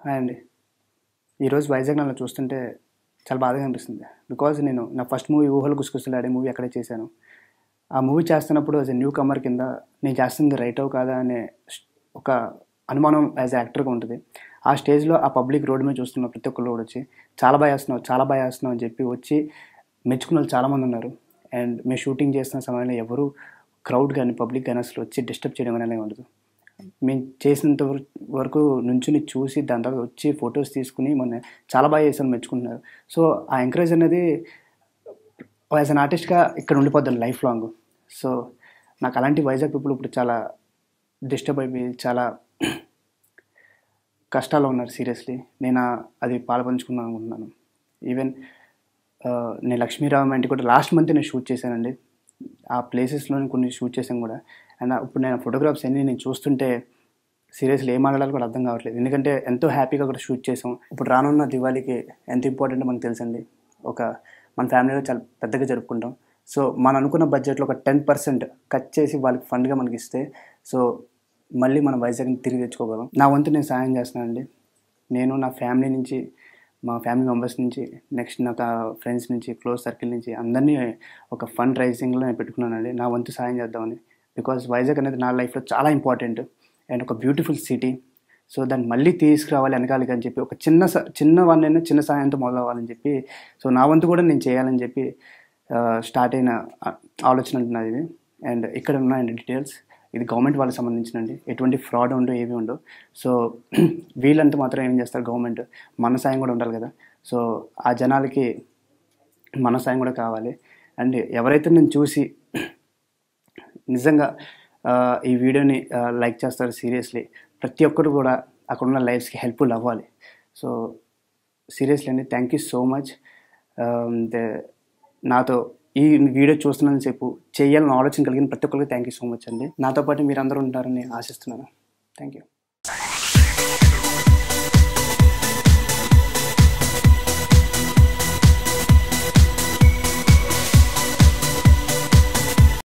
hi అండి ఈరోజు వైజాగ్ నన్ను చూస్తుంటే చాలా బాధగా అనిపిస్తుంది బికాజ్ నేను నా ఫస్ట్ మూవీ ఊహలు గుసగుసలాడే మూవీ అక్కడే చేశాను ఆ మూవీ చేస్తున్నప్పుడు యాజ్ ఎ న్యూ కమర్ కింద నేను చేస్తుంది రైట్ అవు కాదా అనే ఒక అనుమానం యాజ్ యాక్టర్గా ఉంటుంది ఆ స్టేజ్లో ఆ పబ్లిక్ రోడ్డు మీద చూస్తున్న ప్రతి ఒక్కరు కూడా వచ్చి చాలా బాగా చేస్తున్నావు చాలా బాగా చేస్తున్నావు అని చెప్పి వచ్చి మెచ్చుకున్న వాళ్ళు చాలామంది ఉన్నారు అండ్ మేము షూటింగ్ చేస్తున్న సమయంలో ఎవరు క్రౌడ్ కానీ పబ్లిక్ కానీ అసలు వచ్చి డిస్టర్బ్ చేయడం అనేది ఉండదు మేము చేసినంత వర- వరకు నుంచుని చూసి దాని తర్వాత వచ్చి ఫొటోస్ తీసుకుని మొన్న చాలా బాగా చేసాను మెచ్చుకుంటున్నారు సో ఆ ఎంకరేజ్ అనేది యాజ్ అన్ ఆర్టిస్ట్గా ఇక్కడ ఉండిపోద్దాను లైఫ్ లాంగ్ సో నాకు అలాంటి వైజాగ్ పీపుల్ ఇప్పుడు చాలా డిస్టర్బ్ అయిపోయి చాలా కష్టాల్లో ఉన్నారు సీరియస్లీ నేను ఆ- అది పాల్పంచుకుందాం అనుకుంటున్నాను ఈవెన్ నేను లక్ష్మీరావు ఇంటికి కూడా లాస్ట్ మంత్ నేను షూట్ చేశానండి ఆ ప్లేసెస్లో కొన్ని షూట్ చేశాను కూడా అండ్ ఇప్పుడు నేను ఫోటోగ్రాఫ్స్ అన్ని నేను చూస్తుంటే సీరియస్లీ ఏం మాట్లాడాలో కూడా అర్థం కావట్లేదు ఎందుకంటే ఎంతో హ్యాపీగా కూడా షూట్ చేసాం ఇప్పుడు రానున్న దివాళీకి ఎంత ఇంపార్టెంట్ మనకు తెలుసండి ఒక మన ఫ్యామిలీలో చాలా పెద్దగా జరుపుకుంటాం సో మనం అనుకున్న బడ్జెట్లో ఒక టెన్ పర్సెంట్ కట్ చేసి వాళ్ళకి ఫండ్గా మనకి ఇస్తే సో మళ్ళీ మన వైజాగ్ని తిరిగి తెచ్చుకోగలం నా వంతు నేను సాయం చేస్తున్నానండి నేను నా ఫ్యామిలీ నుంచి మా ఫ్యామిలీ మెంబర్స్ నుంచి నెక్స్ట్ నా ఫ్రెండ్స్ నుంచి క్లోజ్ సర్కిల్ నుంచి అందరినీ ఒక ఫండ్ రైజింగ్లో నేను పెట్టుకున్నానండి నా వంతు సాయం చేద్దామని బికాజ్ వైజాగ్ అనేది నా లైఫ్లో చాలా ఇంపార్టెంట్ అండ్ ఒక బ్యూటిఫుల్ సిటీ సో దాన్ని మళ్ళీ తీసుకురావాలి వెనకాలికి అని చెప్పి ఒక చిన్న స- చిన్న వాళ్ళైనా చిన్న సాయంతో మొదలవ్వాలని చెప్పి సో నా వంతు కూడా నేను చేయాలని చెప్పి స్టార్ట్ అయిన ఆ, ఆలోచన అంటున్నది ఇది అండ్ ఇక్కడ ఉన్నాయండి డీటెయిల్స్ ఇది గవర్నమెంట్ వాళ్ళకి సంబంధించినండి ఎటువంటి ఫ్రాడ్ ఉండవు ఏవి ఉండవు సో వీళ్ళంతా మాత్రం ఏం చేస్తారు గవర్నమెంట్ మన సాయం కూడా ఉండాలి కదా సో ఆ జనాలకి మన సాయం కూడా కావాలి అండ్ ఎవరైతే నేను చూసి నిజంగా ఆ, ఈ వీడియోని లైక్ చేస్తారు సీరియస్లీ ప్రతి ఒక్కరు కూడా అక్కడ ఉన్న లైఫ్స్కి హెల్ప్ఫుల్ అవ్వాలి సో సీరియస్లీ అండి థ్యాంక్ యూ సో మచ్ నాతో ఈ వీడియో చూస్తున్నంత సేపు చేయాలని ఆలోచన కలిగిన ప్రతి ఒక్కరికి థ్యాంక్ యూ సో మచ్ అండి నాతో పాటు మీరందరూ ఉంటారని ఆశిస్తున్నాను థ్యాంక్ యూ